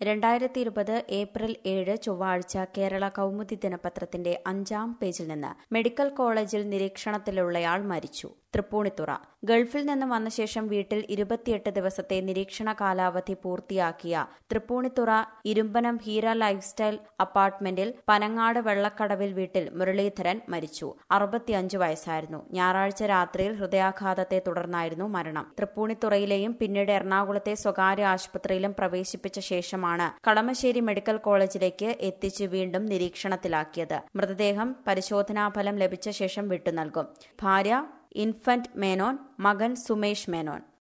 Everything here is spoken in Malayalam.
രണ്ടായിരത്തി ഇരുപത് ഏപ്രിൽ ഏഴ് ചൊവ്വാഴ്ച കേരള കൗമുദി ദിനപത്രത്തിന്റെ അഞ്ചാം പേജിൽ നിന്ന് മെഡിക്കൽ കോളേജിൽ നിരീക്ഷണത്തിലുള്ളയാൾ മരിച്ചു തൃപ്പൂണിത്തുറ ഗൾഫിൽ നിന്ന് വന്ന ശേഷം വീട്ടിൽ ഇരുപത്തിയെട്ട് ദിവസത്തെ നിരീക്ഷണ കാലാവധി പൂർത്തിയാക്കിയ തൃപ്പൂണിത്തുറ ഇരുമ്പനം ഹീര ലൈഫ് സ്റ്റൈൽ അപ്പാർട്ട്മെന്റിൽ പനങ്ങാട് വെള്ളക്കടവിൽ വീട്ടിൽ മുരളീധരൻ മരിച്ചു അറുപത്തിയഞ്ച് വയസ്സായിരുന്നു ഞായറാഴ്ച രാത്രിയിൽ ഹൃദയാഘാതത്തെ തുടർന്നായിരുന്നു മരണം തൃപ്പൂണിത്തുറയിലെയും പിന്നീട് എറണാകുളത്തെ സ്വകാര്യ ആശുപത്രിയിലും പ്രവേശിപ്പിച്ച ശേഷമാണ് കളമശ്ശേരി മെഡിക്കൽ കോളേജിലേക്ക് എത്തിച്ച് വീണ്ടും നിരീക്ഷണത്തിലാക്കിയത് മൃതദേഹം പരിശോധനാഫലം ലഭിച്ച ശേഷം വിട്ടുനൽകും ഭാര്യ ഇൻഫന്റ് മേനോൻ മകൻ സുമേഷ് മേനോൻ